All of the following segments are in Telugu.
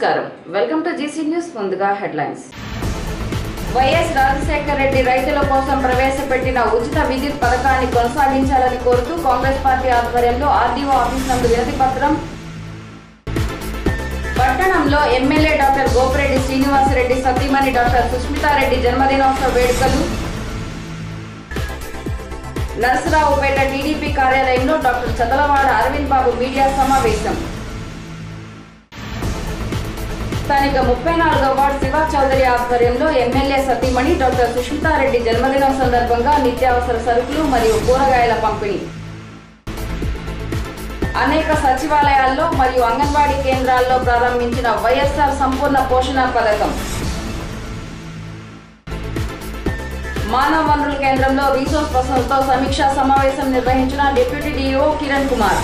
నమస్కారం వెల్కమ్ టు జీసీ న్యూస్ ముందుగా హెడ్లైన్స్ వైఎస్ రాజశేఖర రెడ్డి రైతుల కోసం ప్రవేశపెట్టిన ఉచిత విద్యుత్ పథకాన్ని కొనసాగించాలని కోరుతూ కాంగ్రెస్ పార్టీ ఆధ్వర్యంలో ఆర్డీఓ ఆఫీస్ నందు వినతి పత్రం పట్టణంలో ఎమ్మెల్యే డాక్టర్ గోపిరెడ్డి శ్రీనివాసరెడ్డి సతీమణి డాక్టర్ సుష్మితారెడ్డి జన్మదినోత్సవ వేడుకలు నరసరావుపేట టీడీపీ కార్యాలయంలో డాక్టర్ చదలవాడ అరవింద్ బాబు మీడియా సమావేశం స్థానిక ముప్పై నాలుగవ వార్డు శివా చౌదరి ఆధ్వర్యంలో ఎమ్మెల్యే సతీమణి డాక్టర్ సుష్మితారెడ్డి జన్మదినం సందర్భంగా నిత్యావసర సరుకులు మరియు కూరగాయల పంపిణీ అనేక సచివాలయాల్లో మరియు అంగన్వాడీ కేంద్రాల్లో ప్రారంభించిన వైఎస్ఆర్ సంపూర్ణ పోషణ పథకం మానవ వనరుల కేంద్రంలో రీసోర్స్ పర్సన్లతో సమీక్షా సమావేశం నిర్వహించిన డిప్యూటీ డీఓ కిరణ్ కుమార్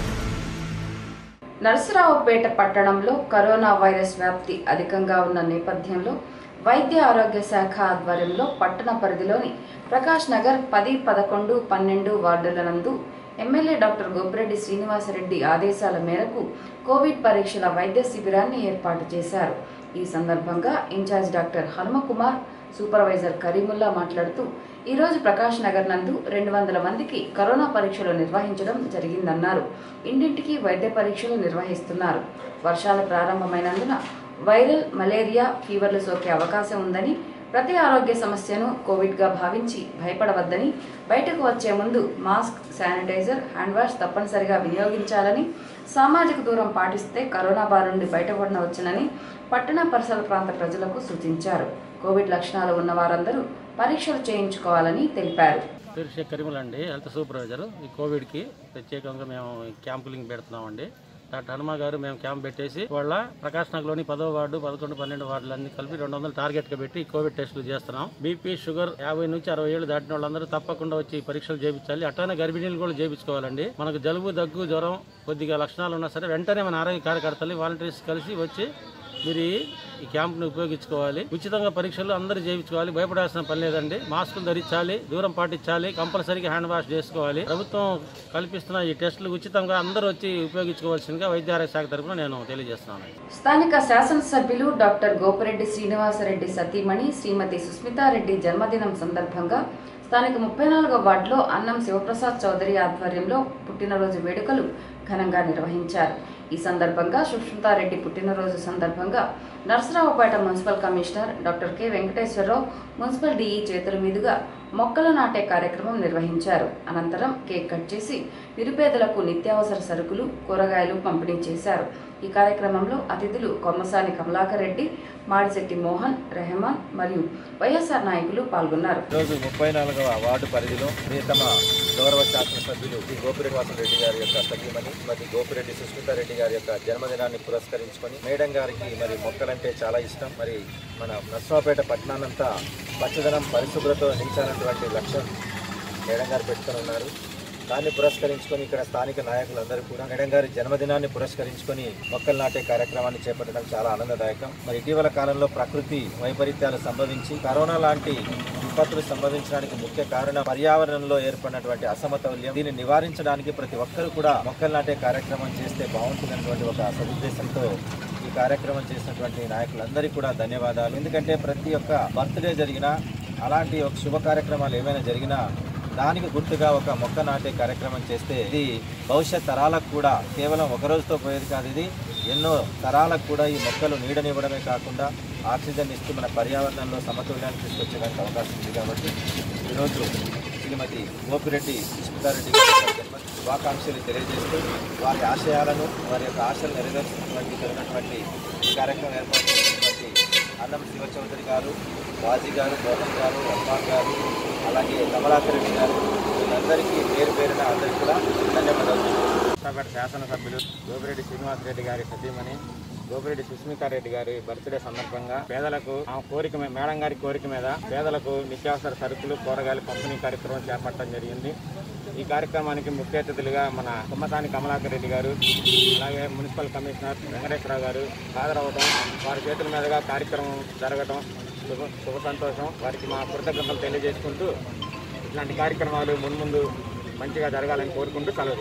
నరసరావుపేట పట్టణంలో కరోనా వైరస్ వ్యాప్తి అధికంగా ఉన్న నేపథ్యంలో వైద్య ఆరోగ్య శాఖ ఆధ్వర్యంలో పట్టణ పరిధిలోని ప్రకాష్ నగర్ పది పదకొండు పన్నెండు వార్డుల నందు ఎమ్మెల్యే డాక్టర్ గోపిరెడ్డి శ్రీనివాసరెడ్డి ఆదేశాల మేరకు కోవిడ్ పరీక్షల వైద్య శిబిరాన్ని ఏర్పాటు చేశారు ఈ సందర్భంగా in-charge doctor Hanumakumar supervisor Karimulla మాట్లాడుతూ ఈరోజు ప్రకాష్ నగర్ నందు రెండు వందల మందికి కరోనా పరీక్షలు నిర్వహించడం జరిగిందన్నారు ఇంటింటికి వైద్య పరీక్షలు నిర్వహిస్తున్నారు వర్షాలు ప్రారంభమైనందున వైరల్ మలేరియా ఫీవర్లు సోకే అవకాశం ఉందని ప్రతి ఆరోగ్య సమస్యను కోవిడ్గా భావించి భయపడవద్దని బయటకు వచ్చే ముందు మాస్క్ శానిటైజర్ హ్యాండ్ వాష్ తప్పనిసరిగా వినియోగించాలని సామాజిక దూరం పాటిస్తే కరోనా బారి నుండి బయటపడవచ్చునని పట్టణ పరిసర ప్రాంత ప్రజలకు సూచించారు కోవిడ్ లక్షణాలు ఉన్న వారందరూ పరీక్షలు చేయించుకోవాలని తెలిపారు పేరు షేక్ కరీముల్ అండి హెల్త్ సూపర్వైజర్ ఈ కోవిడ్కి ప్రత్యేకంగా మేము క్యాంపులింగ్ పెడుతున్నామండి డాక్టర్ హనుమ గారు మేము క్యాంప్ పెట్టేసి వాళ్ళ ప్రకాష్ నగర్లోని పదో వార్డు పదకొండు పన్నెండు వార్డులు అన్ని కలిపి రెండు వందలు టార్గెట్గా పెట్టి ఈ కోవిడ్ టెస్టులు చేస్తున్నాం బీపీ షుగర్ యాభై నుంచి అరవై ఏళ్ళు దాటిన వాళ్ళందరూ తప్పకుండా వచ్చి ఈ పరీక్షలు చేయించాలి అట్లానే గర్భిణీలు కూడా చేయించుకోవాలండి మనకు జలుబు దగ్గు జ్వరం కొద్దిగా లక్షణాలు ఉన్నా సరే వెంటనే మన ఆరోగ్య కార్యకర్తలు వాలంటీర్స్ కలిసి వచ్చి మీరు ఈ- ఈ క్యాంప్ను ఉపయోగించుకోవాలి ఉచితంగా పరీక్షలు అందరూ చేయించుకోవాలి భయపడాల్సిన పని లేదండి మాస్కులు ధరించాలి దూరం పాటించాలి కంపల్సరీగా హ్యాండ్ వాష్ చేసుకోవాలి ప్రభుత్వం కల్పిస్తున్న ఈ టెస్టులు ఉచితంగా అందరూ వచ్చి ఉపయోగించుకోవాల్సిందిగా వైద్య ఆరోగ్య శాఖ తరఫున నేను తెలియజేస్తున్నాను స్థానిక శాసనసభ్యులు డాక్టర్ గోపిరెడ్డి శ్రీనివాసరెడ్డి సతీమణి శ్రీమతి సుస్మితారెడ్డి జన్మదినం సందర్భంగా స్థానిక ముప్పై నాలుగో వార్డులో అన్నం శివప్రసాద్ చౌదరి ఆధ్వర్యంలో పుట్టినరోజు వేడుకలు ఘనంగా నిర్వహించారు ఈ సందర్భంగా సుష్మితారెడ్డి పుట్టినరోజు సందర్భంగా Narasaraopet municipal commissioner doctor K Venkateswara Rao municipal DE చేతుల మీదుగా మొక్కలు నాటే కార్యక్రమం నిర్వహించారు అనంతరం కేక్ కట్ చేసి నిరుపేదలకు నిత్యావసర సరుకులు కూరగాయలు పంపిణీ చేశారు ఈ కార్యక్రమంలో అతిథులు కొమ్మసాని కమలాకర్ రెడ్డి మాడిశెట్టి మోహన్ రెహమాన్ మరియు వైఎస్ఆర్ నాయకులు పాల్గొన్నారు ఈరోజు ముప్పై నాలుగవ వార్డు పరిధిలో ప్రియతమ గౌరవ శాసనసభ్యులు శ్రీ గోపిరెడ్డి వాసరెడ్డి గారి యొక్క సతీమణి మరి గోపిరెడ్డి సుస్మితారెడ్డి గారి యొక్క జన్మదినాన్ని పురస్కరించుకొని మేడం గారికి మరి మొక్కలంటే చాలా ఇష్టం మరి మన నర్సరావుపేట పట్టణాన్నంతా పచ్చదనం పరిశుభ్రత నిలిచానటువంటి లక్ష్యం మేడం గారు పెట్టుకొని ఉన్నారు దాన్ని పురస్కరించుకొని ఇక్కడ స్థానిక నాయకులందరూ కూడా మేడం గారి జన్మదినాన్ని పురస్కరించుకొని మొక్కలు నాటే కార్యక్రమాన్ని చేపట్టడం చాలా ఆనందదాయకం మరి ఇటీవల కాలంలో ప్రకృతి వైపరీత్యాలు సంభవించి కరోనా లాంటి విపత్తులు సంభవించడానికి ముఖ్య కారణం పర్యావరణంలో ఏర్పడినటువంటి అసమతౌల్యం దీన్ని నివారించడానికి ప్రతి ఒక్కరూ కూడా మొక్కలు నాటే కార్యక్రమం చేస్తే బాగుంటుందన్నటువంటి ఒక సదుద్దేశంతో ఈ కార్యక్రమం చేసినటువంటి నాయకులందరికీ కూడా ధన్యవాదాలు ఎందుకంటే ప్రతి ఒక్క బర్త్డే జరిగినా అలాంటి ఒక శుభ కార్యక్రమాలు ఏమైనా జరిగినా దానికి గుర్తుగా ఒక మొక్క నాటే కార్యక్రమం చేస్తే ఇది భవిష్యత్ తరాలకు కూడా కేవలం ఒక రోజుతో పోయేది కాదు ఇది ఎన్నో తరాలకు కూడా ఈ మొక్కలు నీడనివ్వడమే కాకుండా ఆక్సిజన్ ఇస్తూ మన పర్యావరణంలో సమతుల్యాన్ని తీసుకొచ్చేదానికి అవకాశం ఉంది కాబట్టి ఈరోజు శ్రీమతి గోపిరెడ్డి సుష్మితారెడ్డి గారి యొక్క జన్మ శుభాకాంక్షలు తెలియజేస్తూ వారి ఆశయాలను వారి యొక్క ఆశలు నెరవేర్చినటువంటి జరిగినటువంటి ఈ కార్యక్రమం ఏర్పాటు చేసినటువంటి అన్నం శివ చౌదరి గారు వాజీ గారు మోహన్ గారు అమ్మాన్ గారు అలాగే కమలాకర్ రెడ్డి గారు వీళ్ళందరికీ పేరు పేరున అందరికీ కూడా ధన్యవాదాలు నరసరావుపేట శాసనసభ్యులు గోపిరెడ్డి శ్రీనివాసరెడ్డి గారి సతీమణి గోపిరెడ్డి సుస్మితారెడ్డి గారి బర్త్డే సందర్భంగా పేదలకు ఆ కోరిక మీద మేడం గారి కోరిక మీద పేదలకు నిత్యావసర సరుకులు కూరగాయలు పంపిణీ కార్యక్రమం చేపట్టడం జరిగింది ఈ కార్యక్రమానికి ముఖ్య అతిథులుగా మన కుమ్మసాని కమలాకర్ రెడ్డి గారు అలాగే మున్సిపల్ కమిషనర్ వెంకటేశ్వరరావు గారు హాజరవడం వారి చేతుల మీదుగా కార్యక్రమం జరగటం శుభ శుభ సంతోషం వారికి మా కృతజ్ఞతలు తెలియజేసుకుంటూ ఇట్లాంటి కార్యక్రమాలు మున్ముందు మంచిగా జరగాలని కోరుకుంటూ సెలవు తీసుకుంటాం.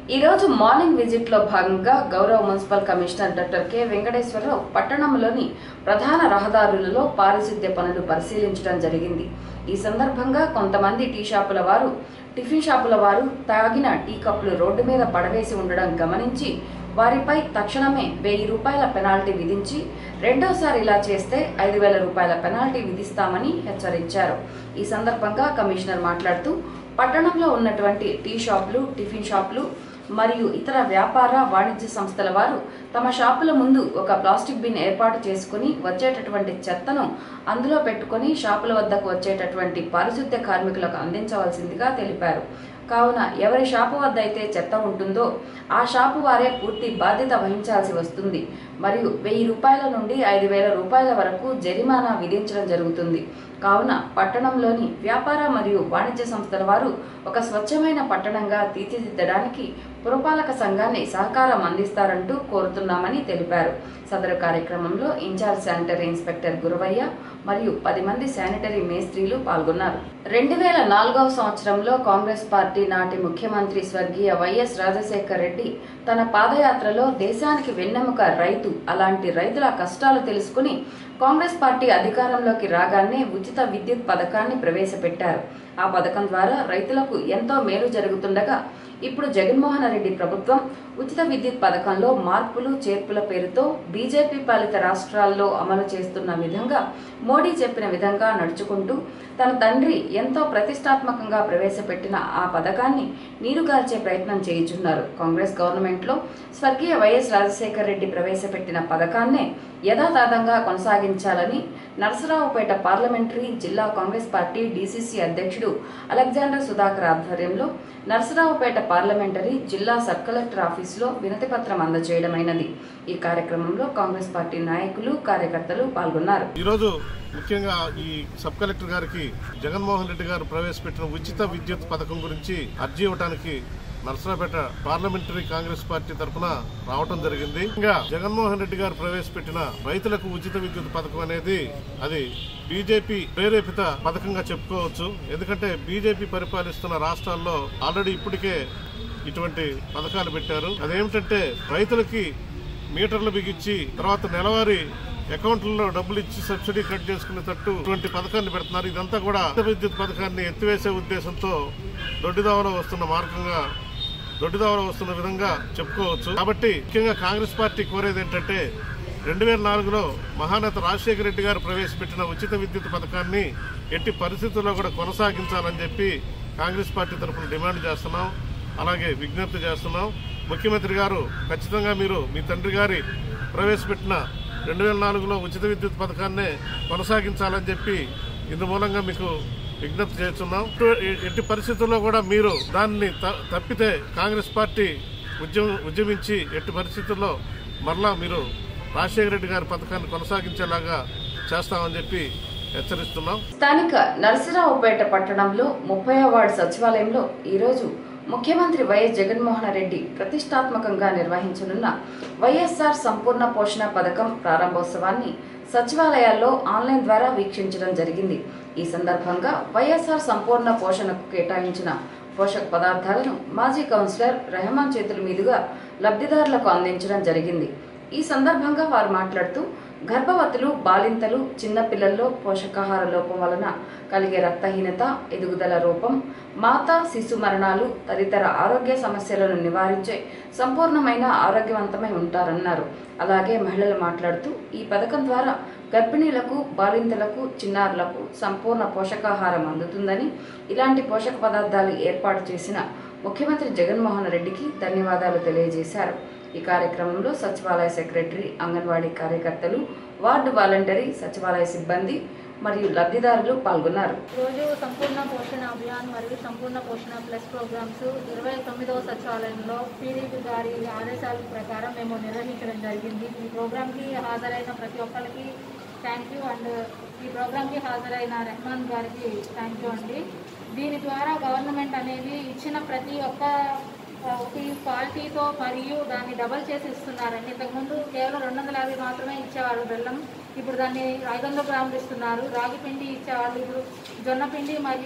ఈ రోజు మార్నింగ్ విజిట్ లో భాగంగా గౌరవ municipal commissioner doctor K Venkateswara Rao పట్టణంలోని ప్రధాన రహదారులలో పారిశుద్ధ్య పనులు పరిశీలించడం జరిగింది ఈ సందర్భంగా కొంతమంది టీ షాపుల వారు టిఫిన్ షాపుల వారు తాగిన టీ కప్పులు రోడ్డు మీద పడవేసి ఉండడం గమనించి వారిపై తక్షణమే వెయ్యి రూపాయల పెనాల్టీ విధించి రెండోసారి ఇలా చేస్తే ఐదు వేల రూపాయల పెనాల్టీ విధిస్తామని హెచ్చరించారు ఈ సందర్భంగా కమిషనర్ మాట్లాడుతూ పట్టణంలో ఉన్నటువంటి టీ షాపులు టిఫిన్ షాపులు మరియు ఇతర వ్యాపార వాణిజ్య సంస్థల వారు తమ షాపుల ముందు ఒక ప్లాస్టిక్ బిన్ ఏర్పాటు చేసుకుని వచ్చేటటువంటి చెత్తను అందులో పెట్టుకొని షాపుల వద్దకు వచ్చేటటువంటి పారిశుద్ధ్య కార్మికులకు అందించవలసిందిగా తెలిపారు కావున ఎవరి షాపు వద్ద అయితే చెత్త ఉంటుందో ఆ షాపు వారే పూర్తి బాధ్యత వహించాల్సి వస్తుంది మరియు వెయ్యి రూపాయల నుండి ఐదు వేల రూపాయల వరకు జరిమానా విధించడం జరుగుతుంది కావున పట్టణంలోని వ్యాపార మరియు వాణిజ్య సంస్థల వారు ఒక స్వచ్ఛమైన పట్టణంగా తీర్చిదిద్దడానికి పురపాలక సంఘాన్ని సహకారం అందిస్తారంటూ కోరుతున్నామని తెలిపారు సదరు కార్యక్రమంలో ఇన్ఛార్జ్ శానిటరీ ఇన్స్పెక్టర్ గురవయ్య మరియు పది మంది శానిటరీ మేస్త్రీలు పాల్గొన్నారు రెండు వేల నాలుగవ సంవత్సరంలో కాంగ్రెస్ పార్టీ నాటి ముఖ్యమంత్రి స్వర్గీయ వైఎస్ రాజశేఖర్ రెడ్డి తన పాదయాత్రలో దేశానికి వెన్నెముక రైతు అలాంటి రైతుల కష్టాలు తెలుసుకుని కాంగ్రెస్ పార్టీ అధికారంలోకి రాగానే ఉచిత విద్యుత్ పథకాన్ని ప్రవేశపెట్టారు ఆ పథకం ద్వారా రైతులకు ఎంతో మేలు జరుగుతుండగా ఇప్పుడు జగన్మోహన్ రెడ్డి ప్రభుత్వం ఉచిత విద్యుత్ పథకంలో మార్పులు చేర్పుల పేరుతో బీజేపీ పాలిత రాష్ట్రాల్లో అమలు చేస్తున్న విధంగా మోడీ చెప్పిన విధంగా నడుచుకుంటూ తన తండ్రి ఎంతో ప్రతిష్టాత్మకంగా ప్రవేశపెట్టిన ఆ పథకాన్ని నీరుగార్చే ప్రయత్నం చేయుచున్నారు కాంగ్రెస్ గవర్నమెంట్లో స్వర్గీయ వైఎస్ రాజశేఖర రెడ్డి ప్రవేశపెట్టిన పథకాన్నే యథాతథంగా కొనసాగించాలని నరసరావుపేట పార్లమెంటరీ జిల్లా కాంగ్రెస్ పార్టీ డీసీసీ అధ్యక్షుడు అలెగ్జాండర్ సుధాకర్ ఆధ్వర్యంలో నరసరావుపేట పార్లమెంటరీ జిల్లా సబ్ కలెక్టర్ ఆఫీసులో వినతి పత్రం అందజేయడమైనది ఈ కార్యక్రమంలో కాంగ్రెస్ పార్టీ నాయకులు కార్యకర్తలు పాల్గొన్నారు ఈరోజు ముఖ్యంగా ఈ సబ్ కలెక్టర్ గారికి జగన్మోహన్ రెడ్డి గారు ప్రవేశపెట్టిన ఉచిత విద్యుత్ పథకం గురించి అర్జీ ఇవ్వడానికి నర్సరాపేట పార్లమెంటరీ కాంగ్రెస్ పార్టీ తరఫున రావటం జరిగింది ఇంకా జగన్మోహన్ రెడ్డి గారు ప్రవేశపెట్టిన రైతులకు ఉచిత విద్యుత్ పథకం అనేది అది బీజేపీ ప్రేరేపిత పథకంగా చెప్పుకోవచ్చు ఎందుకంటే బీజేపీ పరిపాలిస్తున్న రాష్ట్రాల్లో ఆల్రెడీ ఇప్పటికే ఇటువంటి పథకాలు పెట్టారు అదేమిటంటే రైతులకి మీటర్లు బిగించి తర్వాత నెలవారీ అకౌంట్లలో డబ్బులు ఇచ్చి సబ్సిడీ కట్ చేసుకునేటట్టు ఇటువంటి పథకాన్ని పెడుతున్నారు ఇదంతా కూడా ఉచిత విద్యుత్ పథకాన్ని ఎత్తివేసే ఉద్దేశంతో దొడ్డిదావలో వస్తున్న మార్గంగా దొడ్డిదావలో వస్తున్న విధంగా చెప్పుకోవచ్చు కాబట్టి ముఖ్యంగా కాంగ్రెస్ పార్టీ కోరేది ఏంటంటే రెండు వేల నాలుగులో మహానేత రాజశేఖర రెడ్డి గారు ప్రవేశపెట్టిన ఉచిత విద్యుత్ పథకాన్ని ఎట్టి పరిస్థితుల్లో కూడా కొనసాగించాలని చెప్పి కాంగ్రెస్ పార్టీ తరఫున డిమాండ్ చేస్తున్నాం అలాగే విజ్ఞప్తి చేస్తున్నాం ముఖ్యమంత్రి గారు ఖచ్చితంగా మీరు మీ తండ్రి గారి ప్రవేశపెట్టిన రెండు వేల నాలుగులో ఉచిత విద్యుత్ పథకాన్నే కొనసాగించాలని చెప్పి ఇందు మూలంగా మీకు విజ్ఞప్తి చేస్తున్నాం ఎటు- ఎట్టి పరిస్థితుల్లో కూడా మీరు దాన్ని త- తప్పితే కాంగ్రెస్ పార్టీ ఉద్యమం ఉద్యమించి ఎట్టి పరిస్థితుల్లో మరలా మీరు రాజశేఖర రెడ్డి గారి పథకాన్ని కొనసాగించేలాగా చేస్తామని చెప్పి హెచ్చరిస్తున్నాం స్థానిక నరసరావుపేట పట్టణంలో ముప్పై వార్డు సచివాలయంలో ఈరోజు ముఖ్యమంత్రి వైఎస్ జగన్మోహన్ రెడ్డి ప్రతిష్టాత్మకంగా నిర్వహించనున్న వైఎస్ఆర్ సంపూర్ణ పోషణ పథకం ప్రారంభోత్సవాన్ని సచివాలయాల్లో ఆన్లైన్ ద్వారా వీక్షించడం జరిగింది ఈ సందర్భంగా వైఎస్ఆర్ సంపూర్ణ పోషణకు కేటాయించిన పోషక పదార్థాలను మాజీ కౌన్సిలర్ రెహమాన్ చేతుల మీదుగా లబ్ధిదారులకు అందించడం జరిగింది ఈ సందర్భంగా వారు మాట్లాడుతూ గర్భవతులు బాలింతలు చిన్నపిల్లల్లో పోషకాహార లోపం వలన కలిగే రక్తహీనత ఎదుగుదల రూపం మాత శిశు మరణాలు తదితర ఆరోగ్య సమస్యలను నివారించే సంపూర్ణమైన ఆరోగ్యవంతమై ఉంటారన్నారు అలాగే మహిళలు మాట్లాడుతూ ఈ పథకం ద్వారా గర్భిణీలకు బాలింతలకు చిన్నారులకు సంపూర్ణ పోషకాహారం అందుతుందని ఇలాంటి పోషక పదార్థాలు ఏర్పాటు చేసిన ముఖ్యమంత్రి జగన్మోహన్ రెడ్డికి ధన్యవాదాలు తెలియజేశారు ఈ కార్యక్రమంలో సచివాలయ సెక్రటరీ అంగన్వాడీ కార్యకర్తలు వార్డు వాలంటరీ సచివాలయ సిబ్బంది మరియు లబ్ధిదారులు పాల్గొన్నారు రోజు సంపూర్ణ పోషణ అభియాన్ మరియు సంపూర్ణ పోషణ ప్లస్ ప్రోగ్రామ్స్ ఇరవై తొమ్మిదవ సచివాలయంలో పీడీపీ గారి ఆదేశాల ప్రకారం మేము నిర్వహించడం జరిగింది ఈ ప్రోగ్రామ్కి హాజరైన ప్రతి ఒక్కరికి థ్యాంక్ యూ అండ్ ఈ ప్రోగ్రామ్కి హాజరైన రెహమాన్ గారికి థ్యాంక్ యూ అండి దీని ద్వారా గవర్నమెంట్ అనేది ఇచ్చిన ప్రతి ఒక్క ఆ, ఒక క్వాలిటీతో మరియు దాన్ని డబల్ చేసి ఇస్తున్నారండి ఇంతకుముందు కేవలం రెండు వందల యాభై మాత్రమే ఇచ్చేవాళ్ళు బెల్లం ఇప్పుడు దాన్ని ఐదు వందల గ్రాములు ఇస్తున్నారు రాగి పిండి ఇచ్చేవాళ్ళు ఇప్పుడు జొన్న పిండి మరియు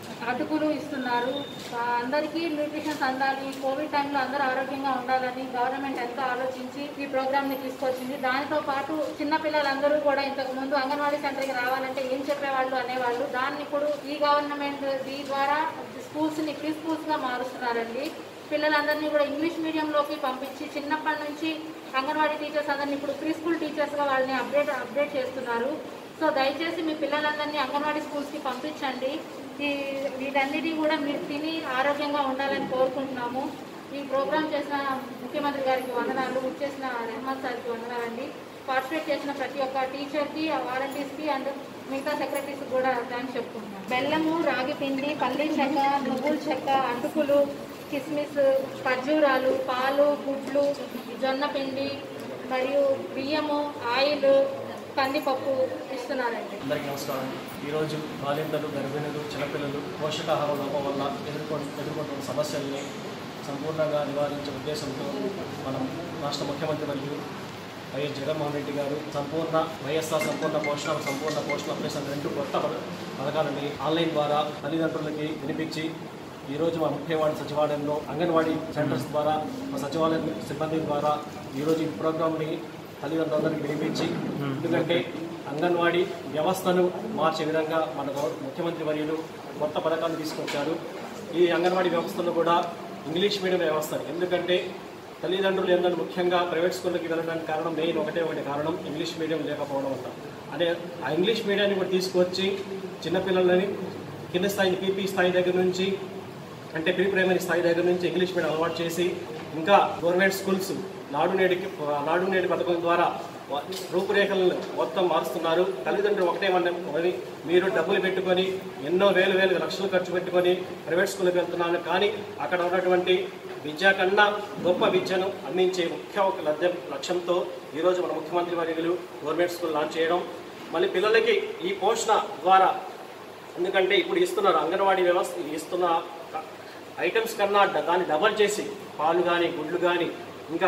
అటుకులు ఇస్తున్నారు ఆ, అందరికీ న్యూట్రిషన్స్ అందాలి కోవిడ్ టైంలో అందరూ ఆరోగ్యంగా ఉండాలని గవర్నమెంట్ ఎంతో ఆలోచించి ఈ ప్రోగ్రామ్ ని తీసుకొచ్చింది దానితో పాటు చిన్న పిల్లలందరూ కూడా ఇంతకు ముందు అంగన్వాడీ సెంటర్కి రావాలంటే ఏం చెప్పేవాళ్ళు అనేవాళ్ళు దాన్ని ఇప్పుడు ఈ గవర్నమెంట్ ఈ ద్వారా స్కూల్స్ ని ప్రీ స్కూల్స్ గా మారుస్తున్నారండి పిల్లలందరినీ కూడా ఇంగ్లీష్ మీడియంలోకి పంపించి చిన్నప్పటి నుంచి అంగన్వాడీ టీచర్స్ అందరినీ ఇప్పుడు ప్రీ స్కూల్ టీచర్స్గా వాళ్ళని అప్డేట్ అప్డేట్ చేస్తున్నారు సో దయచేసి మీ పిల్లలందరినీ అంగన్వాడీ స్కూల్స్కి పంపించండి ఈ వీటన్నిటి కూడా మీరు తిని ఆరోగ్యంగా ఉండాలని కోరుకుంటున్నాము ఈ ప్రోగ్రామ్ చేసిన ముఖ్యమంత్రి గారికి వందనాలు చేసిన రెహమాన్ సార్కి వందనాలండి పార్టిసిపేట్ చేసిన ప్రతి ఒక్క టీచర్కి వాలంటీర్స్కి అండ్ మిగతా సెక్రటరీస్ కూడా థ్యాంక్స్ చెప్పుకుంటున్నాను బెల్లము రాగి పిండి పల్లి చెక్క నువ్వుల చెక్క అటుకులు కిస్మిస్ ఖర్జూరాలు పాలు గుడ్లు జొన్న పిండి మరియు బియ్యము ఆయిల్ కందిపప్పు ఇస్తున్నారండి అందరికీ నమస్కారం ఈరోజు బాలింతలు గర్భిణులు చిన్నపిల్లలు పోషకాహార లోపం వల్ల ఎదుర్కొ ఎదుర్కొంటున్న సమస్యల్ని సంపూర్ణంగా నివారించే ఉద్దేశంతో మనం రాష్ట్ర ముఖ్యమంత్రి మరియు వైఎస్ జగన్మోహన్ రెడ్డి గారు సంపూర్ణ వైఎస్ఆర్ సంపూర్ణ పోషణ సంపూర్ణ పోషణ ప్లస్ అనే రెండు కొత్త పథ- పథకాలని ఆన్లైన్ ద్వారా తల్లిదండ్రులకి వినిపించి ఈరోజు మా ముఖ్యవాడి సచివాలయంలో అంగన్వాడీ సెంటర్స్ ద్వారా మా సచివాలయం సిబ్బంది ద్వారా ఈరోజు ఈ ప్రోగ్రామ్ని తల్లిదండ్రులందరికీ వినిపించి ఎందుకంటే అంగన్వాడీ వ్యవస్థను మార్చే విధంగా మన గౌ- ముఖ్యమంత్రి వర్యులు కొత్త పథకాన్ని తీసుకొచ్చారు ఈ అంగన్వాడీ వ్యవస్థను కూడా ఇంగ్లీష్ మీడియం వ్యవస్థ ఎందుకంటే తల్లిదండ్రులు ఏంటంటే ముఖ్యంగా ప్రైవేట్ స్కూళ్ళకి వెళ్ళడానికి కారణం మెయిన్ ఒకటే ఒకటి కారణం ఇంగ్లీష్ మీడియం లేకపోవడం వల్ల అదే ఆ ఇంగ్లీష్ మీడియాన్ని కూడా తీసుకొచ్చి చిన్నపిల్లలని కింద స్థాయి పీపీ స్థాయి దగ్గర నుంచి అంటే ప్రీ ప్రైమరీ స్థాయి దగ్గర నుంచి ఇంగ్లీష్ మీడియం అలవాటు చేసి ఇంకా గవర్నమెంట్ స్కూల్స్ నాడు నేటికి నాడు నేటి పథకం ద్వారా వ- రూపురేఖలను మొత్తం మారుస్తున్నారు తల్లిదండ్రులు ఒకటే మరి మీరు డబ్బులు పెట్టుకొని ఎన్నో వేలు వేలు లక్షలు ఖర్చు పెట్టుకొని ప్రైవేట్ స్కూల్కి వెళ్తున్నాను కానీ అక్కడ ఉన్నటువంటి విద్య కన్నా గొప్ప విద్యను అందించే ముఖ్య ఒక లక్ష్యం లక్ష్యంతో ఈరోజు మన ముఖ్యమంత్రి వర్యులు గవర్నమెంట్ స్కూల్ లాంచ్ చేయడం మళ్ళీ పిల్లలకి ఈ పోషణ ద్వారా ఎందుకంటే ఇప్పుడు ఇస్తున్నారు అంగన్వాడీ వ్యవస్థ ఇస్తున్న ఐటమ్స్ కన్నా డ- దాన్ని డబల్ చేసి పాలు కానీ గుడ్లు కానీ ఇంకా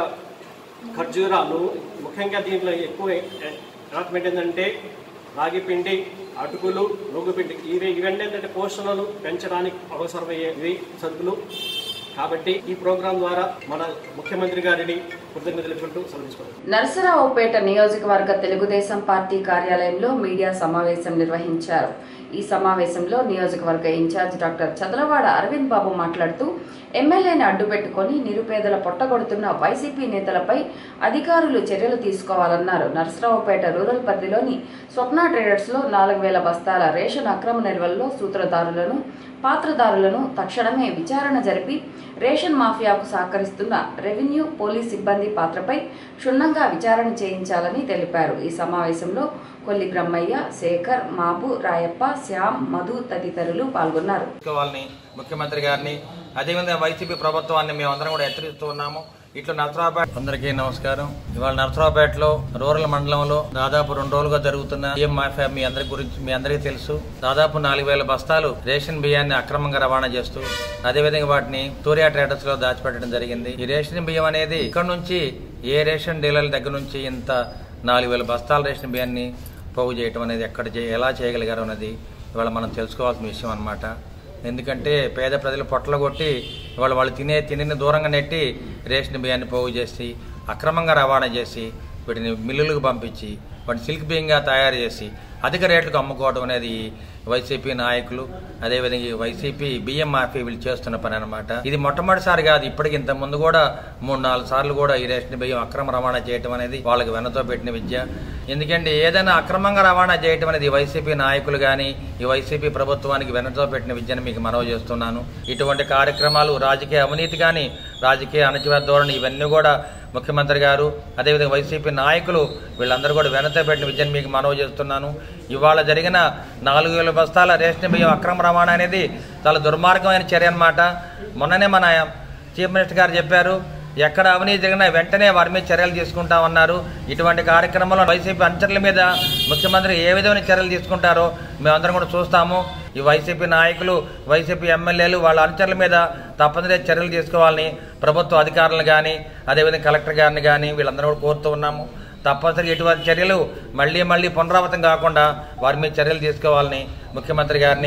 ఖర్జూరాలు ముఖ్యంగా దీంట్లో ఎక్కువ డాక్యుమెంట్ ఏంటంటే రాగి పిండి అటుకులు నువ్వు పిండి ఇవి ఇవన్నీ ఏంటంటే పోషణలు పెంచడానికి అవసరమయ్యేవి సరుకులు కాబట్టి ఈ ప్రోగ్రాం ద్వారా మన ముఖ్యమంత్రి గారిని కృతజ్ఞతలు తెలుపుకుంటూ సెలవుకుంటున్నాను నరసరావుపేట నియోజకవర్గ తెలుగుదేశం పార్టీ కార్యాలయంలో మీడియా సమావేశం నిర్వహించారు ఈ సమావేశంలో నియోజకవర్గ ఇన్ఛార్జ్ డాక్టర్ చదలవాడ అరవింద్ బాబు మాట్లాడుతూ ఎమ్మెల్యేని అడ్డుపెట్టుకొని నిరుపేదల పొట్టగొడుతున్న వైసీపీ నేతలపై అధికారులు చర్యలు తీసుకోవాలన్నారు నరసరావుపేట రూరల్ పరిధిలోని స్వప్న ట్రేడర్స్లో నాలుగు వేల బస్తాల రేషన్ అక్రమ నిల్వల్లో సూత్రధారులను పాత్రదారులను తక్షణమే విచారణ జరిపి రేషన్ మాఫియాకు సహకరిస్తున్న రెవెన్యూ పోలీస్ సిబ్బంది పాత్రపై క్షుణ్ణంగా విచారణ చేయించాలని తెలిపారు ఈ సమావేశంలో కొల్లి బ్రహ్మయ్య శేఖర్ మాబు రాయప్ప శ్యామ్ మధు తదితరులు పాల్గొన్నారు వాళ్ళని ముఖ్యమంత్రి గారిని అదేవిధంగా వైసీపీ ప్రభుత్వాన్ని మేమందరం కూడా హెచ్చరిస్తూ ఉన్నాము ఇట్లా నరసరావుపేట అందరికీ నమస్కారం ఇవాళ నరసరావుపేటలో రూరల్ మండలంలో దాదాపు రెండు రోజులుగా జరుగుతున్న బియ్యం మాఫియా మీ అందరి గురించి మీ అందరికీ తెలుసు దాదాపు నాలుగు వేల బస్తాలు రేషన్ బియ్యాన్ని అక్రమంగా రవాణా చేస్తూ అదేవిధంగా వాటిని తూరియా ట్రేడర్స్ లో దాచిపెట్టడం జరిగింది ఈ రేషన్ బియ్యం అనేది ఇక్కడ నుంచి ఏ రేషన్ డీలర్ల దగ్గర నుంచి ఇంత నాలుగు వేల బస్తాల రేషన్ బియ్యాన్ని పోగు చేయటం అనేది ఎక్కడ చే- ఎలా చేయగలిగారు అన్నది ఇవాళ మనం తెలుసుకోవాల్సిన విషయం అన్నమాట ఎందుకంటే పేద ప్రజలు పొట్టలు కొట్టి ఇవాళ వాళ్ళు తినే తిండిని దూరంగా నెట్టి రేషన్ బియ్యాన్ని పోగు చేసి అక్రమంగా రవాణా చేసి వీటిని మిల్లులకు పంపించి వాటిని సిల్క్ బియ్యంగా తయారు చేసి అధిక రేట్లకు అమ్ముకోవడం అనేది వైసీపీ నాయకులు అదేవిధంగా ఈ వైసీపీ బియ్యం మాఫీ వీళ్ళు చేస్తున్న పని అనమాట ఇది మొట్టమొదటిసారి కాదు ఇప్పటికి ఇంత ముందు కూడా మూడు నాలుగు సార్లు కూడా ఈ రేషన్ బియ్యం అక్రమ రవాణా చేయటం అనేది వాళ్ళకి వెనతో పెట్టిన విద్య ఎందుకంటే ఏదైనా అక్రమంగా రవాణా చేయటం అనేది ఈ వైసీపీ నాయకులు కానీ ఈ వైసీపీ ప్రభుత్వానికి వెనతో పెట్టిన విద్యను మీకు మనవి చేస్తున్నాను ఇటువంటి కార్యక్రమాలు రాజకీయ అవినీతి కానీ రాజకీయ అణచివేత ధోరణి ఇవన్నీ కూడా ముఖ్యమంత్రి గారు అదేవిధంగా వైసీపీ నాయకులు వీళ్ళందరూ కూడా వెనతో పెట్టిన విద్యను మీకు మనవి చేస్తున్నాను ఇవాళ జరిగిన నాలుగు వేల బస్తాల రేషన్ బియ్యం అక్రమ రవాణా అనేది చాలా దుర్మార్గమైన చర్య అన్నమాట మొన్ననే మన చీఫ్ మినిస్టర్ గారు చెప్పారు ఎక్కడ అవినీతి జరిగినా వెంటనే వారి మీద చర్యలు తీసుకుంటామన్నారు ఇటువంటి కార్యక్రమంలో వైసీపీ అంచర్ల మీద ముఖ్యమంత్రి ఏ విధమైన చర్యలు తీసుకుంటారో మేమందరం కూడా చూస్తాము ఈ వైసీపీ నాయకులు వైసీపీ ఎమ్మెల్యేలు వాళ్ళ అనుచరుల మీద తప్పనిసరి చర్యలు తీసుకోవాలని ప్రభుత్వ అధికారులను కానీ అదేవిధంగా కలెక్టర్ గారిని కానీ వీళ్ళందరూ కూడా కోరుతూ ఉన్నాము తప్పనిసరిగా ఎటువంటి చర్యలు మళ్ళీ మళ్ళీ పునరావృతం కాకుండా వారి మీద చర్యలు తీసుకోవాలని ముఖ్యమంత్రి గారిని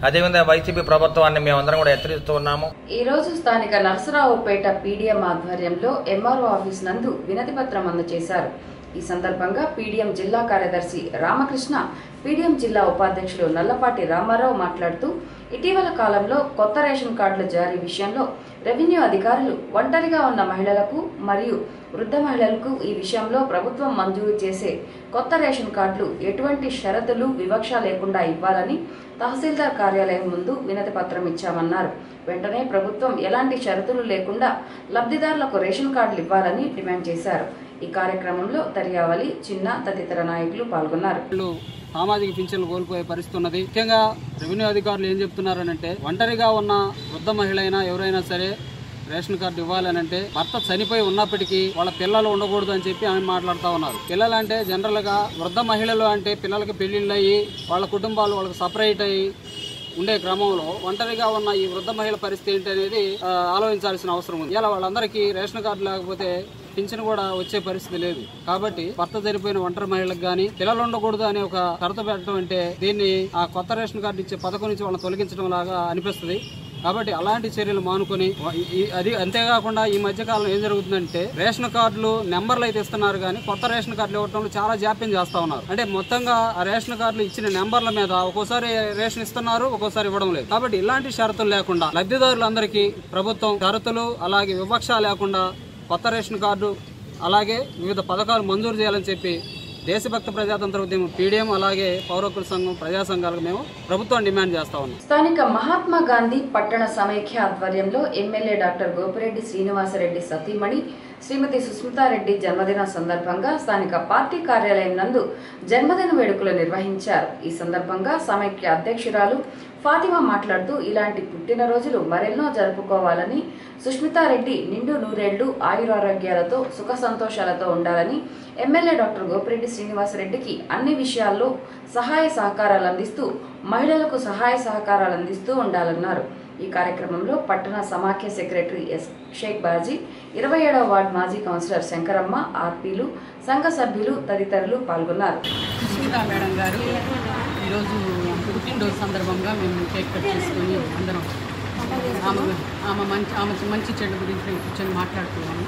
అదేవిధంగా వైసీపీ ప్రభుత్వాన్ని మేమందరం కూడా హెచ్చరిస్తూ ఉన్నాము ఈ రోజు స్థానిక నరసరావుపేట పీడీఎం ఆధ్వర్యంలో ఎంఆర్ఓ ఆఫీస్ నందు వినతి పత్రం అందజేశారు ఈ సందర్భంగా పీడీఎం జిల్లా కార్యదర్శి రామకృష్ణ పీడీఎం జిల్లా ఉపాధ్యక్షులు నల్లపాటి రామారావు మాట్లాడుతూ ఇటీవల కాలంలో కొత్త రేషన్ కార్డుల జారీ విషయంలో రెవెన్యూ అధికారులు ఒంటరిగా ఉన్న మహిళలకు మరియు వృద్ధ మహిళలకు ఈ విషయంలో ప్రభుత్వం మంజూరు చేసే కొత్త రేషన్ కార్డులు ఎటువంటి షరతులు వివక్ష లేకుండా ఇవ్వాలని తహసీల్దార్ కార్యాలయం ముందు వినతి పత్రం ఇచ్చామన్నారు వెంటనే ప్రభుత్వం ఎలాంటి షరతులు లేకుండా లబ్ధిదారులకు రేషన్ కార్డులు ఇవ్వాలని డిమాండ్ చేశారు ఈ కార్యక్రమంలో దర్యావలి చిన్న తదితర నాయకులు పాల్గొన్నారు వాళ్ళు సామాజిక పింఛన్లు కోల్పోయే పరిస్థితి ఉన్నది ముఖ్యంగా రెవెన్యూ అధికారులు ఏం చెప్తున్నారనంటే ఒంటరిగా ఉన్న వృద్ధ మహిళ అయినా ఎవరైనా సరే రేషన్ కార్డు ఇవ్వాలనంటే భర్త చనిపోయి ఉన్నప్పటికీ వాళ్ళ పిల్లలు ఉండకూడదు అని చెప్పి ఆమె మాట్లాడుతూ ఉన్నారు పిల్లలు అంటే జనరల్గా వృద్ధ మహిళలు అంటే పిల్లలకి పెళ్లిళ్ళు అయ్యి వాళ్ళ కుటుంబాలు వాళ్ళకి సపరేట్ అయ్యి ఉండే క్రమంలో ఒంటరిగా ఉన్న ఈ వృద్ధ మహిళ పరిస్థితి ఏంటి అనేది ఆ, ఆలోచించాల్సిన అవసరం ఉంది ఇలా వాళ్ళందరికీ రేషన్ కార్డు లేకపోతే పింఛన్ కూడా వచ్చే పరిస్థితి లేదు కాబట్టి భర్త చనిపోయిన ఒంటరి మహిళలకు కానీ పిల్లలు ఉండకూడదు అనే ఒక షరతు పెట్టడం అంటే దీన్ని ఆ కొత్త రేషన్ కార్డు ఇచ్చే పథకం నుంచి వాళ్ళని తొలగించడం లాగా అనిపిస్తుంది కాబట్టి అలాంటి చర్యలు మానుకొని ఈ- ఈ- అది అంతేకాకుండా ఈ మధ్య కాలంలో ఏం జరుగుతుందంటే రేషన్ కార్డులు నెంబర్లు అయితే ఇస్తున్నారు కానీ కొత్త రేషన్ కార్డులు ఇవ్వడంలో చాలా జాప్యం చేస్తా ఉన్నారు అంటే మొత్తంగా ఆ రేషన్ కార్డులు ఇచ్చిన నెంబర్ల మీద ఒక్కోసారి రేషన్ ఇస్తున్నారు ఒక్కోసారి ఇవ్వడం లేదు కాబట్టి ఇలాంటి షరతులు లేకుండా లబ్ధిదారులందరికీ ప్రభుత్వం షరతులు అలాగే వివక్ష లేకుండా కొత్త రేషన్ కార్డు అలాగే వివిధ పథకాలు మంజూరు చేయాలని చెప్పి దేశభక్త ప్రజాతంత్ర ఉద్యమం పీడిఎం అలాగే పౌరకుల సంఘం ప్రజా సంఘాలకు మేము ప్రభుత్వం డిమాండ్ చేస్తా ఉన్నాం స్థానిక మహాత్మా గాంధీ పట్టణ సమైక్య ఆధ్వర్యంలో ఎమ్మెల్యే డాక్టర్ గోపిరెడ్డి శ్రీనివాసరెడ్డి సతీమణి శ్రీమతి సుస్మితారెడ్డి జన్మదిన సందర్భంగా స్థానిక పార్టీ కార్యాలయం నందు జన్మదిన వేడుకలు నిర్వహించారు ఈ సందర్భంగా సమైక్య అధ్యక్షురాలు ఫాతిమా మాట్లాడుతూ ఇలాంటి పుట్టినరోజులు మరెన్నో జరుపుకోవాలని సుష్మితారెడ్డి నిండు నూరేళ్లు ఆయురారోగ్యాలతో సుఖ సంతోషాలతో ఉండాలని ఎమ్మెల్యే డాక్టర్ గోపిరెడ్డి శ్రీనివాసరెడ్డికి అన్ని విషయాల్లో సహాయ సహకారాలు అందిస్తూ మహిళలకు సహాయ సహకారాలు అందిస్తూ ఉండాలన్నారు ఈ కార్యక్రమంలో పట్టణ సమాఖ్య సెక్రటరీ ఎస్ షేక్ బాజీ ఇరవై ఏడవ వార్డు మాజీ కౌన్సిలర్ శంకరమ్మ ఆర్పీలు సంఘ సభ్యులు తదితరులు పాల్గొన్నారు సుష్మిత మేడం గారు ఈరోజు పుట్టినరోజు సందర్భంగా మేము కేక్ కట్ చేసుకొని అందరం ఆమె ఆమె మంచి ఆమె మంచి చెడు గురించి మేము కూర్చొని మాట్లాడుతున్నాము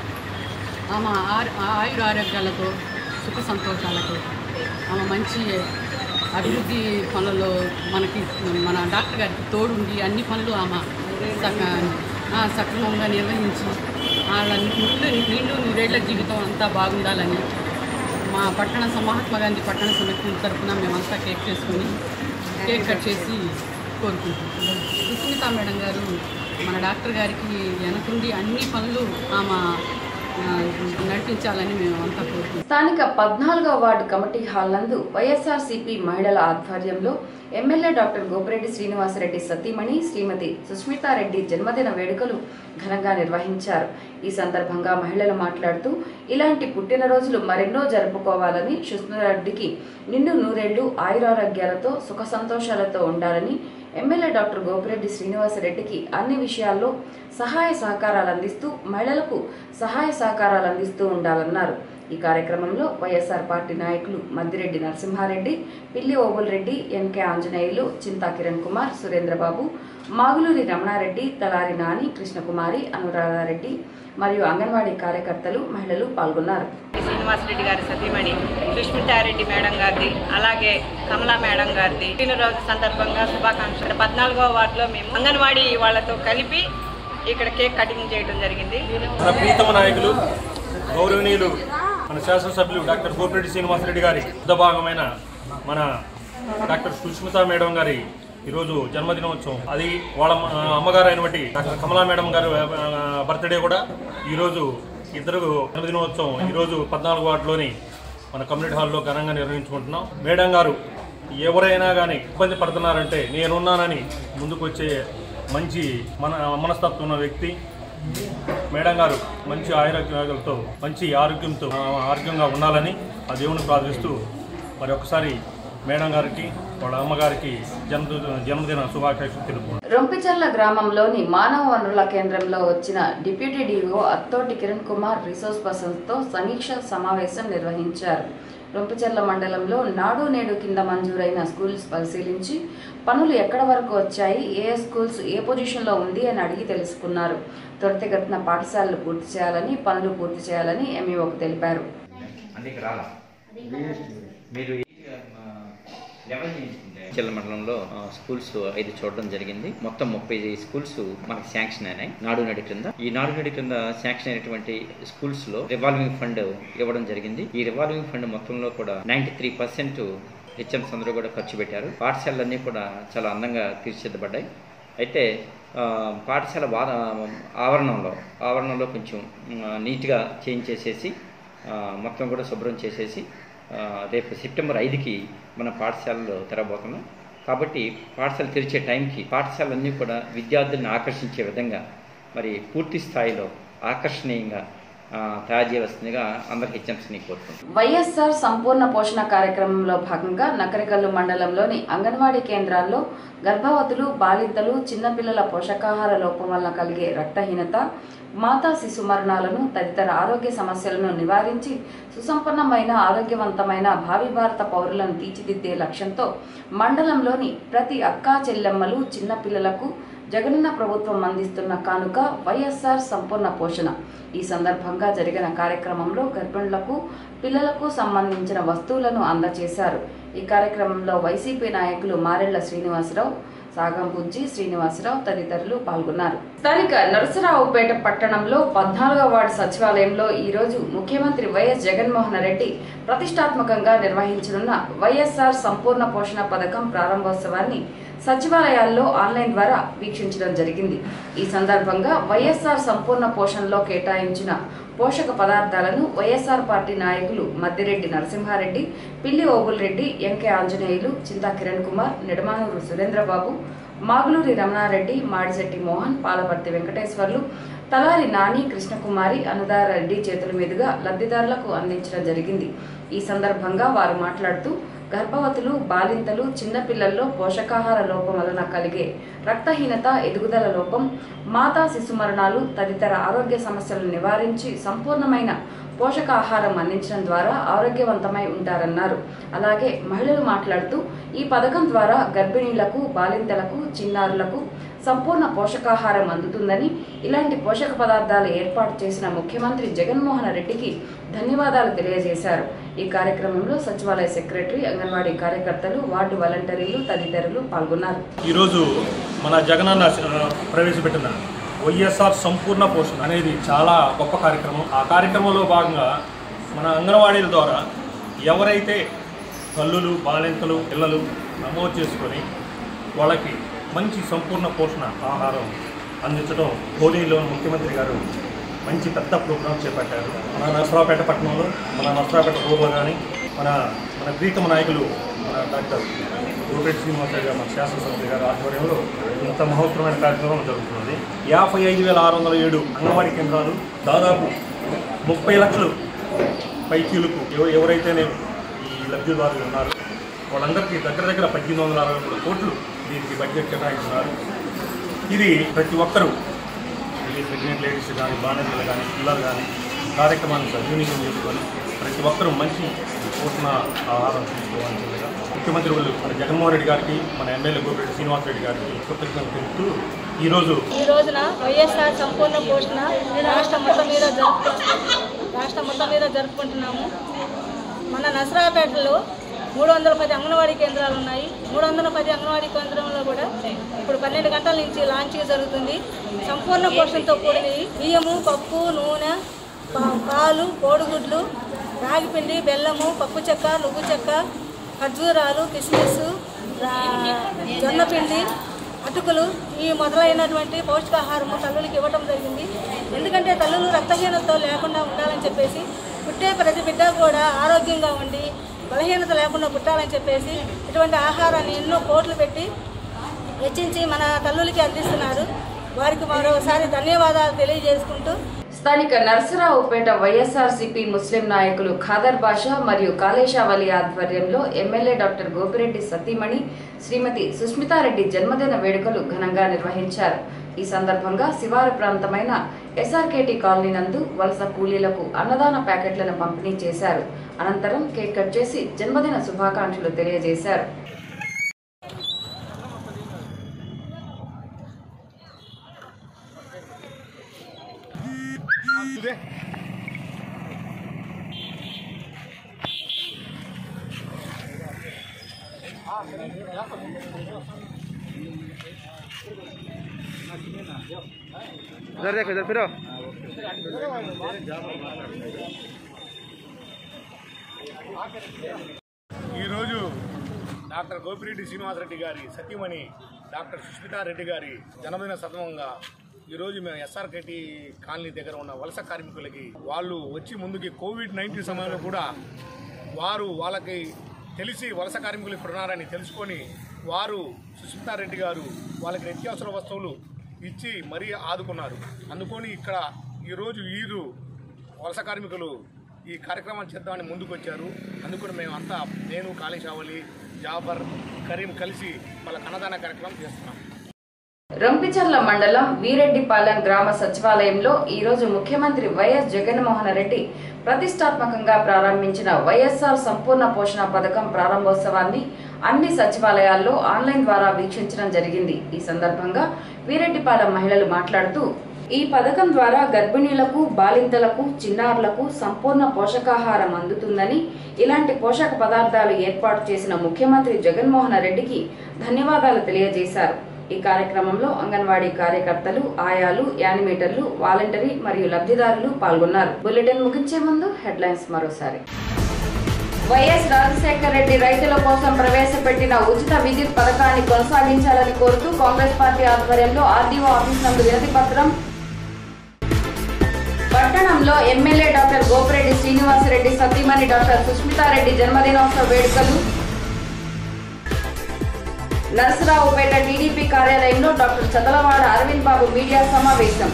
ఆమె ఆరు ఆయుర ఆరోగ్యాలతో సుఖ సంతోషాలతో ఆమె మంచి అభివృద్ధి పనులలో మనకి మన డాక్టర్ గారికి తోడుండి అన్ని పనులు ఆమె సక ఆ, సక్రమంగా నిర్వహించి వాళ్ళ నిండు నిండు నూరేళ్ల జీవితం అంతా బాగుండాలని మా పట్టణ స- మహాత్మా గాంధీ పట్టణ సమితి తరఫున మేమంతా కేక్ చేసుకొని కేక్ కట్ చేసి కోరుకుంటున్నాం సుస్మిత మేడం గారు మన డాక్టర్ గారికి వెనకుండి అన్ని పనులు ఆమె ఆ, నడిపించాలని మేము అంతా కోరుకుంటున్నాం స్థానిక పద్నాలుగవ వార్డు కమిటీ హాల్ నందు వైఎస్ఆర్సీపీ మహిళల ఆధ్వర్యంలో ఎమ్మెల్యే డాక్టర్ గోపిరెడ్డి శ్రీనివాసరెడ్డి సతీమణి శ్రీమతి సుస్మితారెడ్డి జన్మదిన వేడుకలు ఘనంగా నిర్వహించారు ఈ సందర్భంగా మహిళలు మాట్లాడుతూ ఇలాంటి పుట్టినరోజులు మరెన్నో జరుపుకోవాలని సుస్మితారెడ్డికి నిండు నూరేళ్లు ఆయురారోగ్యాలతో సుఖ సంతోషాలతో ఉండాలని ఎమ్మెల్యే డాక్టర్ గోపిరెడ్డి శ్రీనివాసరెడ్డికి అన్ని విషయాల్లో సహాయ సహకారాలు అందిస్తూ మహిళలకు సహాయ సహకారాలు అందిస్తూ ఉండాలన్నారు ఈ కార్యక్రమంలో వైఎస్ఆర్ పార్టీ నాయకులు మద్దిరెడ్డి నరసింహారెడ్డి పిల్లి ఓబుల్ రెడ్డి ఎన్కే ఆంజనేయులు చింతా కిరణ్ కుమార్ సురేంద్రబాబు మాగులూరి రమణారెడ్డి తలారి నాని కృష్ణకుమారి అనురాధారెడ్డి మరియు అంగన్వాడీ కార్యకర్తలు మహిళలు పాల్గొన్నారు శ్రీనివాసరెడ్డి గారి సతీమణి సుష్మితారెడ్డి మేడం గారిది అలాగే కమలా మేడం గారిది పుట్టినరోజు సందర్భంగా శుభాకాంక్షలు పద్నాలుగో వార్డులో మేము అంగన్వాడీ వాళ్ళతో కలిపి ఇక్కడ కేక్ కటింగ్ చేయడం జరిగింది మన ప్రీతమ నాయకులు గౌరవనీయులు మన శాసనసభ్యులు డాక్టర్ గోపిరెడ్డి శ్రీనివాసరెడ్డి గారి యుద్ధ భాగమైన మన డాక్టర్ సుష్మిత మేడం గారి ఈరోజు జన్మదినోత్సవం అది వాళ్ళ ఆ, అమ్మగారు అయినటువంటి డాక్టర్ కమలా మేడం గారు బర్త్డే కూడా ఈరోజు ఇద్దరు జన్మదినోత్సవం ఈరోజు పద్నాలుగు వార్డులోని మన కమ్యూనిటీ హాల్లో ఘనంగా నిర్వహించుకుంటున్నాం మేడం గారు ఎవరైనా కానీ ఇబ్బంది పడుతున్నారంటే నేనున్నానని ముందుకు వచ్చే మంచి మన మనస్తత్వం ఉన్న వ్యక్తి మేడం గారు మంచి ఆరోగ్యాలతో మంచి ఆరోగ్యంతో ఆ, ఆరోగ్యంగా ఉండాలని ఆ దేవుని ప్రార్థిస్తూ మరి ఒకసారి మేడం గారికి వాళ్ళ అమ్మగారికి జన్మదిన జన్మదిన శుభాకాంక్షలు తెలుపుకుంటున్నాను రొంపిచర్ల గ్రామంలోని మానవ వనరుల కేంద్రంలో వచ్చిన deputy DO Attoti Kiran Kumar resource పర్సన్స్తో సమీక్ష సమావేశం నిర్వహించారు రొంపచెర్ల మండలంలో నాడు నేడు కింద మంజూరైన స్కూల్స్ పరిశీలించి పనులు ఎక్కడ వరకు వచ్చాయి ఏ స్కూల్స్ ఏ పొజిషన్లో ఉంది అని అడిగి తెలుసుకున్నారు త్వరితగతిన పాఠశాలలు పూర్తి చేయాలని పనులు పూర్తి చేయాలని ఎంఈఓకు తెలిపారు అందుకే రాలా మీరు చిల్ల మండలంలో ఆ, స్కూల్స్ ఐదు చూడడం జరిగింది మొత్తం ముప్పై స్కూల్స్ మనకి శాంక్షన్ అయినాయి నాడు నడి క్రింద ఈ నాడు నడి క్రింద శాంక్షన్ అయినటువంటి స్కూల్స్ లో రివాల్వింగ్ ఫండ్ ఇవ్వడం జరిగింది ఈ రివాల్వింగ్ ఫండ్ మొత్తంలో కూడా నైన్టీ త్రీ పర్సెంట్ హెచ్ఎంస్ అందరూ కూడా ఖర్చు పెట్టారు పాఠశాలలన్నీ కూడా చాలా అందంగా తీర్చిదిద్దబడ్డాయి అయితే ఆ, పాఠశాల వా ఆవరణంలో ఆవరణంలో కొంచెం ఆ, నీట్గా చేంజ్ చేసేసి ఆ, మొత్తం కూడా శుభ్రం చేసేసి ఆ, రేపు సెప్టెంబర్ ఐదుకి మన పాఠశాలలో తెరబోతున్నాం కాబట్టి పాఠశాల తెరిచే టైంకి పాఠశాలన్నీ కూడా విద్యార్థులను ఆకర్షించే విధంగా మరి పూర్తి స్థాయిలో ఆకర్షణీయంగా ఆ, తయారు చేయవలసిందిగా అందరికి హెచ్ఎంసీని కోరుకుంటున్నాం వైఎస్ఆర్ సంపూర్ణ పోషణ కార్యక్రమంలో భాగంగా నకరికల్లు మండలంలోని అంగన్వాడీ కేంద్రాల్లో గర్భవతులు బాలింతలు చిన్నపిల్లల పోషకాహార లోపం వలన కలిగే రక్తహీనత మాతా శిశు మరణాలను తదితర ఆరోగ్య సమస్యలను నివారించి సుసంపన్నమైన ఆరోగ్యవంతమైన భావి భారత పౌరులను తీర్చిదిద్దే లక్ష్యంతో మండలంలోని ప్రతి అక్కా చెల్లెమ్మలు చిన్నపిల్లలకు జగనన్న ప్రభుత్వం అందిస్తున్న కానుక వైఎస్ఆర్ సంపూర్ణ పోషణ ఈ సందర్భంగా జరిగిన కార్యక్రమంలో గర్భిణులకు పిల్లలకు సంబంధించిన వస్తువులను అందజేశారు ఈ కార్యక్రమంలో వైసీపీ నాయకులు మారెళ్ల శ్రీనివాసరావు సాగం బుజ్జి శ్రీనివాసరావు తదితరులు పాల్గొన్నారు స్థానిక నరసరావుపేట పట్టణంలో పద్నాలుగవ వార్డు సచివాలయంలో ఈ రోజు ముఖ్యమంత్రి వైఎస్ జగన్మోహన్ రెడ్డి ప్రతిష్టాత్మకంగా నిర్వహించనున్న వైఎస్ఆర్ సంపూర్ణ పోషణ పథకం ప్రారంభోత్సవాన్ని సచివాలయాల్లో ఆన్లైన్ ద్వారా వీక్షించడం జరిగింది ఈ సందర్భంగా వైఎస్ఆర్ సంపూర్ణ పోషణలో కేటాయించిన పోషక పదార్థాలను వైఎస్ఆర్ పార్టీ నాయకులు మద్దిరెడ్డి నరసింహారెడ్డి పిల్లి ఓబుల్రెడ్డి ఎంకే ఆంజనేయులు చింతా కిరణ్ కుమార్ నిడమానూరు సురేంద్రబాబు మాగులూరి రమణారెడ్డి మాడిశెట్టి మోహన్ పాలపర్తి వెంకటేశ్వర్లు తలారి నాని కృష్ణకుమారి అనుదార రెడ్డి చేతుల మీదుగా లబ్ధిదారులకు అందించడం జరిగింది ఈ సందర్భంగా వారు మాట్లాడుతూ గర్భవతులు బాలింతలు చిన్నపిల్లల్లో పోషకాహార లోపం వలన కలిగే రక్తహీనత ఎదుగుదల లోపం మాతా శిశు మరణాలు తదితర ఆరోగ్య సమస్యలను నివారించి సంపూర్ణమైన పోషకాహారం అందించడం ద్వారా ఆరోగ్యవంతమై ఉంటారన్నారు అలాగే మహిళలు మాట్లాడుతూ ఈ పథకం ద్వారా గర్భిణీలకు బాలింతలకు చిన్నారులకు సంపూర్ణ పోషకాహారం అందుతుందని ఇలాంటి పోషక పదార్థాలు ఏర్పాటు చేసిన ముఖ్యమంత్రి జగన్మోహన్ రెడ్డికి ధన్యవాదాలు తెలియజేశారు ఈ కార్యక్రమంలో సచివాలయ సెక్రటరీ అంగన్వాడీ కార్యకర్తలు వార్డు వాలంటీర్లు తదితరులు పాల్గొన్నారు ఈరోజు మన జగనన్న ఆ, ప్రవేశపెట్టిన వైఎస్ఆర్ సంపూర్ణ పోషణ అనేది చాలా గొప్ప కార్యక్రమం ఆ కార్యక్రమంలో భాగంగా మన అంగన్వాడీల ద్వారా ఎవరైతే తల్లులు బాలింతలు పిల్లలు నమోదు చేసుకొని వాళ్ళకి మంచి సంపూర్ణ పోషణ ఆహారం అందించడం ధోనిలో ముఖ్యమంత్రి గారు మంచి పెద్ద ప్రోగ్రాం చేపట్టారు మన నరసరావుపేట పట్టణంలో మన నరసరావుపేట రోడ్లో కానీ మన మన ప్రీతమ నాయకులు మన డాక్టర్ గోపేటి శ్రీనివాసరావు గారు మన శాసనసభ్యులు గారి ఆధ్వర్యంలో ఇంత మహోత్తరమైన కార్యక్రమం జరుగుతున్నది యాభై ఐదు వేల ఆరు వందల ఏడు అంగన్వాడీ కేంద్రాలు దాదాపు ముప్పై లక్షలు పైచీలకు ఎవ ఎవరైతేనే ఈ లబ్ధిదారులు ఉన్నారు వాళ్ళందరికీ దగ్గర దగ్గర పద్దెనిమిది వందల అరవై మూడు కోట్లు దీనికి బడ్జెట్ కేటాయించున్నారు ఇది ప్రతి ఒక్కరూ ఇది ప్రెగ్నెంట్ లేడీస్ కానీ బాణర్లు కానీ పిల్లలు కానీ కార్యక్రమాన్ని సద్వినియోగం చేసుకొని ప్రతి ఒక్కరూ మంచి పోషణ ఆహారం తీసుకోవాల్సిందిగా ముఖ్యమంత్రి వాళ్ళు మన జగన్మోహన్ రెడ్డి గారికి మన ఎమ్మెల్యే గోపిరెడ్డి శ్రీనివాస్ రెడ్డి గారికి కృతజ్ఞతలు తెలుపుతూ ఈరోజు ఈ రోజున వైఎస్ఆర్ సంపూర్ణ పోషణ రాష్ట్రం మొత్తం మీద జరుపు రాష్ట్రం మొత్తం మీద జరుపుకుంటున్నాము మన నసరాపేటలో మూడు వందల పది అంగన్వాడీ కేంద్రాలు ఉన్నాయి మూడు వందల పది అంగన్వాడీ కేంద్రంలో కూడా ఇప్పుడు పన్నెండు గంటల నుంచి లాంచింగ్ జరుగుతుంది సంపూర్ణ పోషణతో కూడినవి బియ్యము పప్పు నూనె పా- పాలు కోడిగుడ్లు రాగిపిండి బెల్లము పప్పు చెక్క నువ్వు చెక్క ఖర్జూరాలు కిస్మిస్ రా- జొన్నపిండి అటుకులు ఈ మొదలైనటువంటి పౌష్టికాహారము తల్లులకి ఇవ్వటం జరిగింది ఎందుకంటే తల్లులు రక్తహీనతతో లేకుండా ఉండాలని చెప్పేసి పుట్టే ప్రతి బిడ్డ కూడా ఆరోగ్యంగా ఉండి బలహీనత లేకుండా పుట్టాలని చెప్పేసి ఇటువంటి ఆహారాన్ని ఎన్నో కోట్లు పెట్టి వెచ్చించి మన తల్లులకి అందిస్తున్నారు వారికి మరోసారి ధన్యవాదాలు తెలియజేసుకుంటూ స్థానిక నరసరావుపేట వైఎస్ఆర్సీపీ ముస్లిం నాయకులు ఖాదర్ బాషా మరియు కాళేశావలి ఆధ్వర్యంలో ఎమ్మెల్యే డాక్టర్ గోపిరెడ్డి సతీమణి శ్రీమతి సుస్మితారెడ్డి జన్మదిన వేడుకలు ఘనంగా నిర్వహించారు ఈ సందర్భంగా శివారు ప్రాంతమైన ఎస్ఆర్కేటీ కాలనీ నందు వలస కూలీలకు అన్నదాన ప్యాకెట్లను పంపిణీ చేశారు అనంతరం కేక్ కట్ చేసి జన్మదిన శుభాకాంక్షలు తెలియజేశారు इधर देखो इधर फिरो ఈరోజు డాక్టర్ గోపిరెడ్డి శ్రీనివాసరెడ్డి గారి సతీమణి డాక్టర్ సుష్మితారెడ్డి గారి జన్మదిన సందర్భంగా ఈరోజు మేము ఎస్ఆర్కేటి కాలనీ దగ్గర ఉన్న వలస కార్మికులకి వాళ్ళు వచ్చి ముందుకి కోవిడ్ నైన్టీన్ సమయంలో కూడా వారు వాళ్ళకి తెలిసి వలస కార్మికులు ఇక్కడ ఉన్నారని తెలుసుకొని వారు సుష్మితారెడ్డి గారు వాళ్ళకి నిత్యావసర వస్తువులు ఇచ్చి మరీ ఆదుకున్నారు అందుకొని ఇక్కడ ఈరోజు వీరు వలస కార్మికులు ఈ కార్యక్రమాన్ని చేద్దామని ముందుకు వచ్చారు అందుకని మేము అంతా నేను కాళేశావలి జాఫర్ కరీం కలిసి వాళ్ళ అన్నదాన కార్యక్రమం చేస్తున్నాం రొంపిచర్ల మండలం వీరెడ్డిపాలెం గ్రామ సచివాలయంలో ఈ రోజు ముఖ్యమంత్రి వైఎస్ జగన్మోహన్ రెడ్డి ప్రతిష్టాత్మకంగా ప్రారంభించిన వైఎస్ఆర్ సంపూర్ణ పోషణ పథకం ప్రారంభోత్సవాన్ని అన్ని సచివాలయాల్లో ఆన్లైన్ ద్వారా వీక్షించడం జరిగింది ఈ సందర్భంగా వీరెడ్డిపాలెం మహిళలు మాట్లాడుతూ ఈ పథకం ద్వారా గర్భిణీలకు బాలింతలకు చిన్నారులకు సంపూర్ణ పోషకాహారం అందుతుందని ఇలాంటి పోషక పదార్థాలు ఏర్పాటు చేసిన ముఖ్యమంత్రి జగన్మోహన్ రెడ్డికి ధన్యవాదాలు తెలియజేశారు ఈ కార్యక్రమంలో అంగన్వాడీ కార్యకర్తలు ఆయాలు యానిమేటర్లు వాలంటరీ మరియు లబ్ధిదారులు పాల్గొన్నారు బులెటిన్ ముగించే ముందు హెడ్లైన్స్ మరోసారి వైఎస్ రాజశేఖర రెడ్డి రైతుల కోసం ప్రవేశపెట్టిన ఉచిత విద్యుత్ పథకాన్ని కొనసాగించాలని కోరుతూ కాంగ్రెస్ పార్టీ ఆధ్వర్యంలో ఆర్డీఓ ఆఫీస్ నందు వినతి పత్రం పట్టణంలో ఎమ్మెల్యే డాక్టర్ గోపిరెడ్డి శ్రీనివాసరెడ్డి సతీమణి డాక్టర్ సుష్మితారెడ్డి జన్మదినోత్సవ వేడుకలు నరసరావుపేట టీడీపీ కార్యాలయంలో డాక్టర్ చదలవాడ అరవింద్ బాబు మీడియా సమావేశం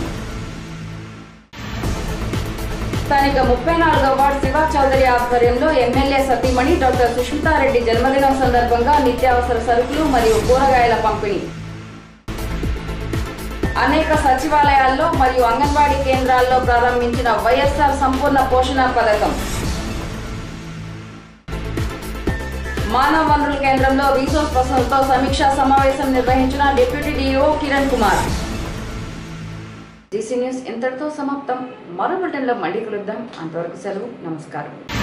స్థానిక ముప్పై నాలుగవ వార్డు శివా చౌదరి ఆధ్వర్యంలో ఎమ్మెల్యే సతీమణి డాక్టర్ సుష్మితారెడ్డి జన్మదినం సందర్భంగా నిత్యావసర సరుకులు మరియు కూరగాయల పంపిణీ అనేక సచివాలయాల్లో మరియు అంగన్వాడీ కేంద్రాల్లో ప్రారంభించిన వైఎస్ఆర్ సంపూర్ణ పోషణ పథకం మానవ వనరుల కేంద్రంలో రీసోర్స్ పర్సన్తో సమీక్షా సమావేశం నిర్వహించిన deputy DEO Kiran Kumar GC news ఇంతటితో సమాప్తం మరో బులెటిన్లో మళ్ళీ కలుద్దాం అంతవరకు సెలవు నమస్కారం